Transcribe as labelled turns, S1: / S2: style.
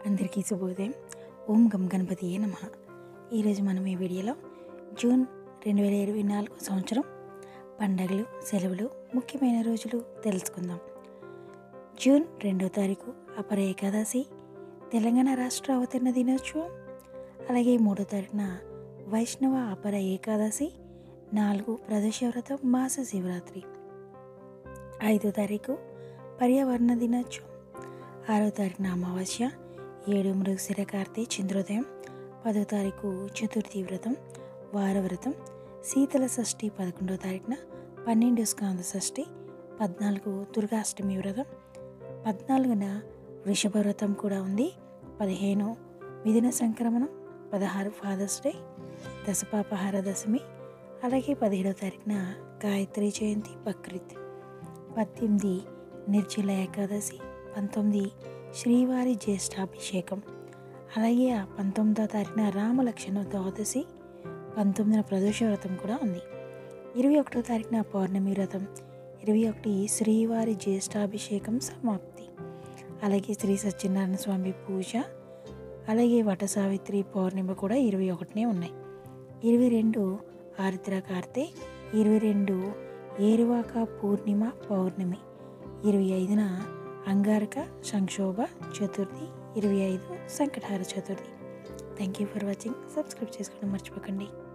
S1: అందరికీ శుభోదయం ఓం గం గణపతి నమ ఈరోజు మనం ఈ వీడియోలో జూన్ రెండు వేల ఇరవై నాలుగు సంవత్సరం పండగలు సెలవులు ముఖ్యమైన రోజులు తెలుసుకుందాం జూన్ రెండో తారీఖు అపర ఏకాదశి తెలంగాణ రాష్ట్ర అవతరణ దినోత్సవం అలాగే మూడో తారీఖున వైష్ణవ అపర ఏకాదశి నాలుగు ప్రదోష వ్రతం మాస శివరాత్రి ఐదో తారీఖు పర్యావరణ దినోత్సవం ఆరో తారీఖున అమావాస్య ఏడు మృగశిర కార్తె చంద్రోదయం పదో తారీఖు చతుర్థి వ్రతం వారవ్రతం శీతల షష్ఠి పదకొండో తారీఖున పన్నెండు స్కాంద షష్ఠి పద్నాలుగు దుర్గాష్టమి వ్రతం పద్నాలుగున వృషభ వ్రతం కూడా ఉంది పదిహేను మిథున సంక్రమణం పదహారు ఫాదర్స్ డే దశపాపహార దశమి అలాగే పదిహేడో తారీఖున గాయత్రి జయంతి బక్రీద్ పద్దెనిమిది నిర్జల ఏకాదశి పంతొమ్మిది శ్రీవారి జ్యేష్ఠాభిషేకం అలాగే ఆ పంతొమ్మిదో తారీఖున రామలక్ష్మణ ద్వాదశి పంతొమ్మిదిన ప్రదోష వ్రతం కూడా ఉంది ఇరవై ఒకటో తారీఖున పౌర్ణమి వ్రతం ఇరవై ఒకటి శ్రీవారి జ్యేష్ఠాభిషేకం సమాప్తి అలాగే శ్రీ సత్యనారాయణ స్వామి పూజ అలాగే వట సావిత్రి పౌర్ణిమ కూడా ఇరవై ఒకటినే ఉన్నాయి ఇరవై రెండు ఆరుద్ర కార్తె ఇరవై రెండు ఏరువాక పూర్ణిమ పౌర్ణమి ఇరవై ఐదున అంగారక సంక్షోభ చతుర్థి ఇరవై ఐదు Sankatahara Chaturthi thank you for watching subscribe చేసుకోవడం మర్చిపోకండి